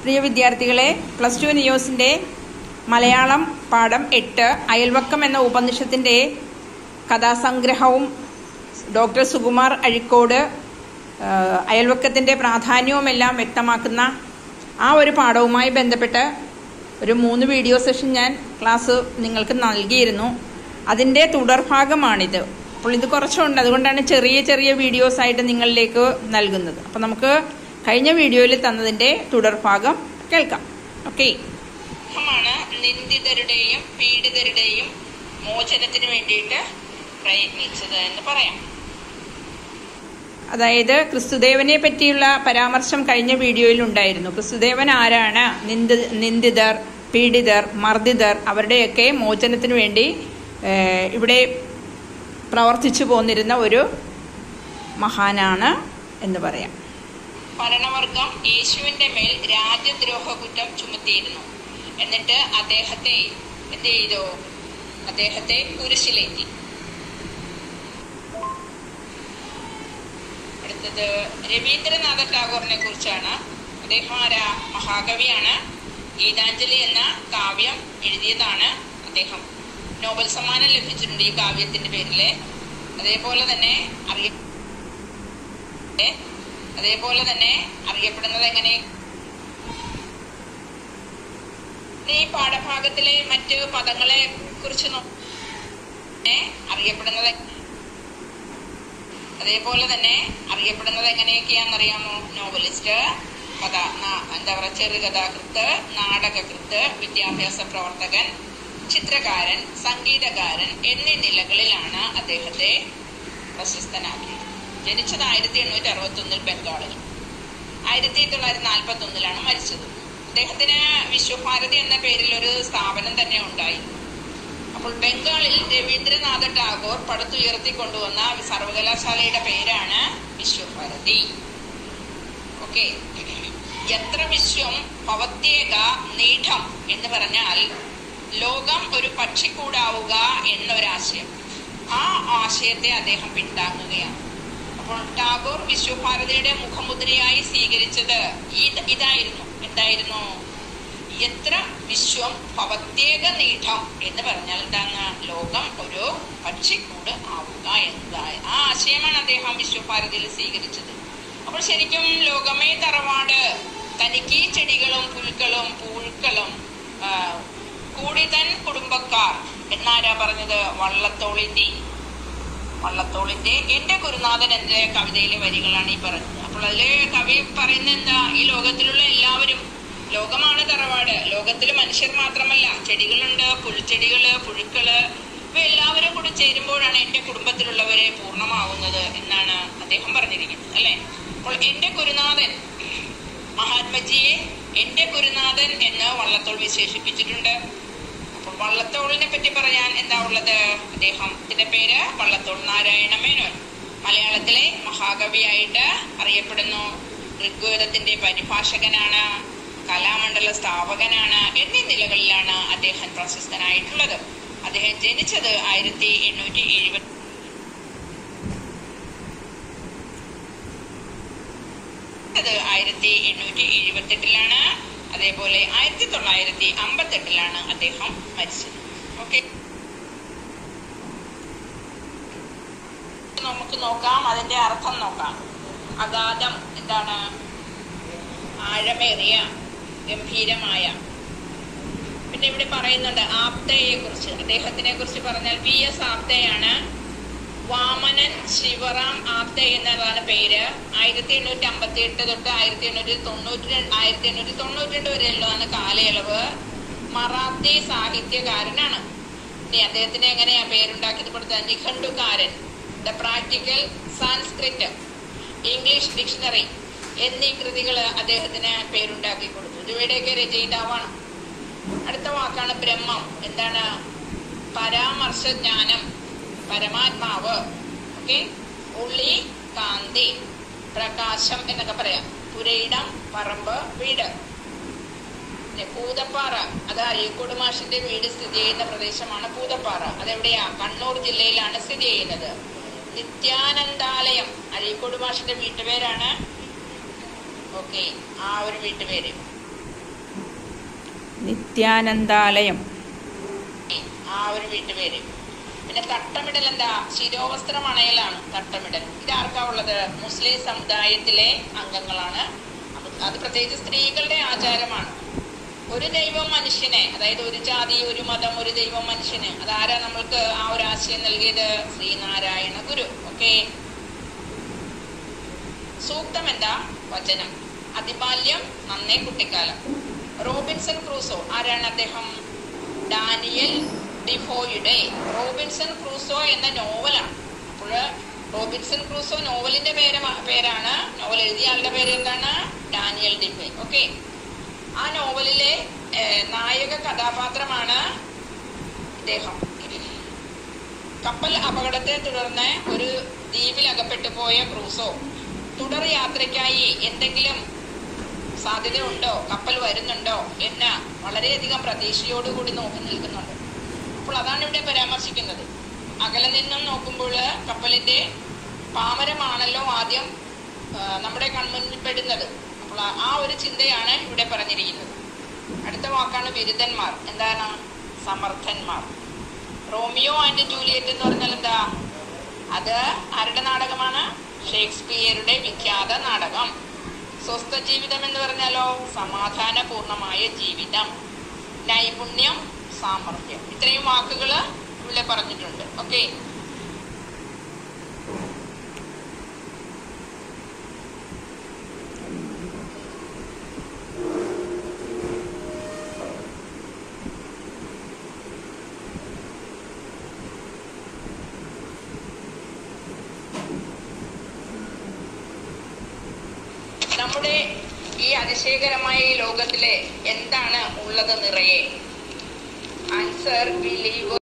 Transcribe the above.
പ്രിയ വിദ്യാർത്ഥികളെ plus two ന്യൂസിൻ്റെ Malayalam പാഠം എട്ട് അയൽവക്കം എന്ന ഉപനിഷത്തിൻ്റെ കഥാസംഗ്രഹവും ഡോക്ടർ സുകുമാർ അഴിക്കോട് ആ, അയൽവക്കത്തിൻ്റെ പ്രാധാന്യവുമെല്ലാം വ്യക്തമാക്കുന്ന ആ ഒരു പാഠവുമായി ബന്ധപ്പെട്ട് ഒരു മൂന്ന് വീഡിയോ സെഷൻ ഞാൻ ക്ലാസ് നിങ്ങൾക്ക് നൽകിയിരുന്നു അതിൻ്റെ തുടർഭാഗമാണിത് അപ്പോൾ ഇത് കുറച്ചുണ്ട് അതുകൊണ്ടാണ് ചെറിയ ചെറിയ വീഡിയോസ് ആയിട്ട് നിങ്ങളിലേക്ക് നൽകുന്നത് അപ്പോൾ നമുക്ക് കഴിഞ്ഞ വീഡിയോയിൽ തന്നതിൻ്റെ തുടർഭാഗം കേൾക്കാം ഓക്കെ ാണ് നിന്ദിതരുടെയും പീഡിതരുടെയും മോചനത്തിന് വേണ്ടിയിട്ട് പ്രയത്നിച്ചത് എന്ന് പറയാം അതായത് ക്രിസ്തുദേവനെ പറ്റിയുള്ള പരാമർശം കഴിഞ്ഞ വീഡിയോയിൽ ഉണ്ടായിരുന്നു ക്രിസ്തുദേവൻ ആരാണ് നിന്ദ നിന്ദിതർ പീഡിതർ മർദ്ദിതർ അവരുടെയൊക്കെ മോചനത്തിന് വേണ്ടി ഏഹ്, ഇവിടെ പ്രവർത്തിച്ചു പോന്നിരുന്ന ഒരു മഹാനാണ് എന്ന് പറയാം ഭരണവർഗം യേശുവിന്റെ മേൽ രാജ്യദ്രോഹ കുറ്റം ചുമത്തിയിരുന്നു എന്നിട്ട് അദ്ദേഹത്തെ എന്ത് ചെയ്തു അദ്ദേഹത്തെ കുരിശിലേറ്റി അടുത്തത് രവീന്ദ്രനാഥ ടാഗോറിനെ കുറിച്ചാണ് അദ്ദേഹം ആരാ മഹാകവിയാണ് ഗീതാഞ്ജലി എന്ന കാവ്യം എഴുതിയതാണ് അദ്ദേഹം നോബൽ സമ്മാനം ലഭിച്ചിട്ടുണ്ട് ഈ കാവ്യത്തിന്റെ പേരില് അതേപോലെ തന്നെ അറിയ ഏ? അതേപോലെ തന്നെ അറിയപ്പെടുന്നത് എങ്ങനെ ഈ പാഠഭാഗത്തിലെ മറ്റ് പദങ്ങളെ കുറിച്ച് നോ- ഏ? അറിയപ്പെടുന്നത് അതേപോലെ തന്നെ അറിയപ്പെടുന്നത് എങ്ങനെയൊക്കെയാണെന്നറിയാമോ നോവലിസ്റ്റ് കഥ നാ- എന്താ പറയുക ചെറുകഥാകൃത്ത് നാടകകൃത്ത് വിദ്യാഭ്യാസ പ്രവർത്തകൻ ചിത്രകാരൻ സംഗീതകാരൻ എന്നീ നിലകളിലാണ് അദ്ദേഹത്തെ പ്രശസ്തനാക്കിയത് ജനിച്ചത് ആയിരത്തി എണ്ണൂറ്റി അറുപത്തി ഒന്നിൽ ബംഗാളിൽ ആയിരത്തി തൊള്ളായിരത്തി നാൽപ്പത്തി ഒന്നിലാണ് മരിച്ചത് അദ്ദേഹത്തിന് വിശ്വഭാരതി എന്ന പേരിൽ ഒരു സ്ഥാപനം തന്നെ ഉണ്ടായി അപ്പോൾ ബംഗാളിൽ രവീന്ദ്രനാഥ ടാഗോർ പടുത്തുയർത്തിക്കൊണ്ടുവന്ന സർവകലാശാലയുടെ പേരാണ് വിശ്വഭാരതി ഓക്കെ എത്ര വിശ്വം ഭവത്യേക നീഠം എന്ന് പറഞ്ഞാൽ ലോകം ഒരു പക്ഷിക്കൂടാവുക എന്നൊരാശയം ആ ആശയത്തെ അദ്ദേഹം പിന്താങ്ങുകയാണ് അപ്പോൾ ടാഗോർ വിശ്വഭാരതിയുടെ മുഖമുദ്രയായി സ്വീകരിച്ചത് ഇത് ഇതായിരുന്നു എന്തായിരുന്നു എത്ര വിശ്വം ഭവത്യേക നീഠം എന്ന് പറഞ്ഞാൽ എന്താണ് ലോകം ഒരു പക്ഷിക്കൂട് ആവുക എന്നതായ ആ ആശയമാണ് അദ്ദേഹം വിശ്വഭാരതിയിൽ സ്വീകരിച്ചത് അപ്പോൾ ശരിക്കും ലോകമേ തറവാട് തനിക്ക് ഈ ചെടികളും പുൽക്കളും പൂഴുക്കളും ആ, കൂടി തൻ കുടുംബക്കാർ എന്നാരാ പറഞ്ഞത് വള്ളത്തോളിന്റെ വള്ളത്തോളിന്റെ എന്റെ ഗുരുനാഥൻ എന്റെ കവിതയിലെ വരികളാണ് ഈ പറഞ്ഞത് അപ്പോൾ അതില് കവി പറയുന്ന എന്താ ഈ ലോകത്തിലുള്ള എല്ലാവരും ലോകമാണ് തറവാട് ലോകത്തിൽ മനുഷ്യർ മാത്രമല്ല ചെടികളുണ്ട് പുൽച്ചെടികള് പുഴുക്കള് ഇവ എല്ലാവരും കൂടി ചേരുമ്പോഴാണ് എന്റെ കുടുംബത്തിലുള്ളവരെ പൂർണ്ണമാവുന്നത് എന്നാണ് അദ്ദേഹം പറഞ്ഞിരിക്കുന്നത് അല്ലെ അപ്പോൾ എന്റെ ഗുരുനാഥൻ മഹാത്മജിയെ എന്റെ ഗുരുനാഥൻ എന്ന് വള്ളത്തോൾ വിശേഷിപ്പിച്ചിട്ടുണ്ട് അപ്പോൾ വള്ളത്തോളിനെ പറ്റി പറയാൻ എന്താ ഉള്ളത് അദ്ദേഹത്തിന്റെ പേര് വള്ളത്തോൾ നാരായണ മേനോൻ മലയാളത്തിലെ മഹാകവിയായിട്ട് അറിയപ്പെടുന്നു ഋഗ്വേദത്തിന്റെ പരിഭാഷകനാണ് കലാമണ്ഡല സ്ഥാപകനാണ് എന്നീ നിലകളിലാണ് അദ്ദേഹം പ്രശസ്തനായിട്ടുള്ളത് അദ്ദേഹം ജനിച്ചത് ആയിരത്തി എണ്ണൂറ്റി എഴുപത്തി അത് ആയിരത്തി എണ്ണൂറ്റി എഴുപത്തെട്ടിലാണ് അതേപോലെ ആയിരത്തി തൊള്ളായിരത്തി അമ്പത്തെട്ടിലാണ് അദ്ദേഹം മരിച്ചത് ഓക്കെ നമുക്ക് നോക്കാം അതിന്റെ അർത്ഥം നോക്കാം അഗാധം എന്താണ് ആഴമേറിയ ഗംഭീരമായ പിന്നെ ഇവിടെ പറയുന്നുണ്ട് ആപ്തയെ കുറിച്ച് അദ്ദേഹത്തിനെ കുറിച്ച് പറഞ്ഞാൽ വി എസ് ആപ്തയാണ് വാമനൻ ശിവറാം ആപ്തെ എന്നതാണ് പേര് ആയിരത്തി എണ്ണൂറ്റി അമ്പത്തി എട്ട് തൊട്ട് ആയിരത്തി എണ്ണൂറ്റി തൊണ്ണൂറ്റി രണ്ട് ആയിരത്തി എണ്ണൂറ്റി തൊണ്ണൂറ്റി രണ്ട് വരെയുള്ളതാണ് കാലയളവ് മറാത്തി സാഹിത്യകാരനാണ് ഇനി അദ്ദേഹത്തിന് എങ്ങനെയാ പേരുണ്ടാക്കിയത് കൊടുത്തത് നിഘണ്ടുകാരൻ the practical Sanskrit English dictionary എന്നീ കൃതികൾ അദ്ദേഹത്തിന് പേരുണ്ടാക്കി കൊടുത്തു ഇവയുടെയൊക്കെ രചയിതാവാണ് അടുത്ത വാക്കാണ് ബ്രഹ്മം എന്താണ് പരാമർശജ്ഞാനം പരമാത്മാവ് ഓക്കെ ഉള്ളി കാന്തി പ്രകാശം എന്നൊക്കെ പറയാം പുരയിടം പറമ്പ് വീട് പിന്നെ പൂതപ്പാറ അത് അഴീക്കോട് മാഷിന്റെ വീട് സ്ഥിതി ചെയ്യുന്ന പ്രദേശമാണ് പൂതപ്പാറ അതെവിടെയാ കണ്ണൂർ ജില്ലയിലാണ് സ്ഥിതി ചെയ്യുന്നത് നിത്യാനന്ദാലയം അഴീക്കോട് മാഷിന്റെ വീട്ടുപേരാണ് ഓക്കെ ആ ഒരു വീട്ടുപേര് നിത്യാനന്ദാലയം ആ ഒരു വീട്ടുപേര് പിന്നെ തട്ടമിടൽ എന്താ ശിരോവസ്ത്രം അണയലാണ് തട്ടമിടൽ ഇതാർക്കാ ഉള്ളത് മുസ്ലിം സമുദായത്തിലെ അംഗങ്ങളാണ് അത് അത് പ്രത്യേകിച്ച് സ്ത്രീകളുടെ ആചാരമാണ് ഒരു ദൈവം മനുഷ്യനെ അതായത് ഒരു ജാതി ഒരു മതം ഒരു ദൈവം മനുഷ്യന് അതാരാ നമ്മൾക്ക് ആ ഒരു ആശയം നൽകിയത് ശ്രീനാരായണ ഗുരു ഓക്കെ സൂക്തം എന്താ വചനം അതിബാല്യം നന്നേ കുട്ടിക്കാലം റോബിൻസൺ ക്രൂസോ ആരാണ് അദ്ദേഹം ഡാനിയൽ ഡിഫോയുടെ റോബിൻസൺ ക്രൂസോ എന്ന നോവലാണ് അപ്പോൾ റോബിൻസൺ ക്രൂസോ നോവലിന്റെ പേര് പേരാണ് നോവൽ എഴുതിയ ആളുടെ പേര് എന്താണ് ഡാനിയൽ ഡിഫെ ഓക്കെ ആ നോവലിലെ ഏഹ്, നായക കഥാപാത്രമാണ് ഇദ്ദേഹം കപ്പൽ അപകടത്തെ തുടർന്ന് ഒരു ദ്വീപിൽ അകപ്പെട്ടു പോയ ക്രൂസോ തുടർ യാത്രയ്ക്കായി എന്തെങ്കിലും സാധ്യതയുണ്ടോ കപ്പൽ വരുന്നുണ്ടോ എന്ന് വളരെയധികം പ്രതീക്ഷയോടുകൂടി നോക്കി നിൽക്കുന്നുണ്ട് അപ്പോൾ അതാണ് ഇവിടെ പരാമർശിക്കുന്നത് അകലെ നിന്നും നോക്കുമ്പോൾ കപ്പലിന്റെ പാമരമാണല്ലോ ആദ്യം ആ, നമ്മുടെ കൺമുന്നിൽ പെടുന്നത് അപ്പോൾ ആ- ആ ഒരു ചിന്തയാണ് ഇവിടെ പറഞ്ഞിരിക്കുന്നത് അടുത്ത വാക്കാണ് ബിരുദന്മാർ എന്താണ് സമർത്ഥന്മാർ റോമിയോ ആൻഡ് ജൂലിയറ്റ് എന്ന് പറഞ്ഞാൽ എന്താ അത് ആരുടെ നാടകമാണ് ഷേക്സ്പിയറുടെ വിഖ്യാത നാടകം സ്വസ്ഥ ജീവിതം എന്ന് പറഞ്ഞാലോ സമാധാനപൂർണമായ ജീവിതം നൈപുണ്യം സാമർഥ്യം ഇത്രയും വാക്കുകൾ ഇവിടെ പറഞ്ഞിട്ടുണ്ട് ഓക്കെ നമ്മുടെ ഈ അതിശയകരമായ ഈ ലോകത്തിലെ എന്താണ് ഉള്ളത് നിറയെ ആൻസർ ബിലീവ്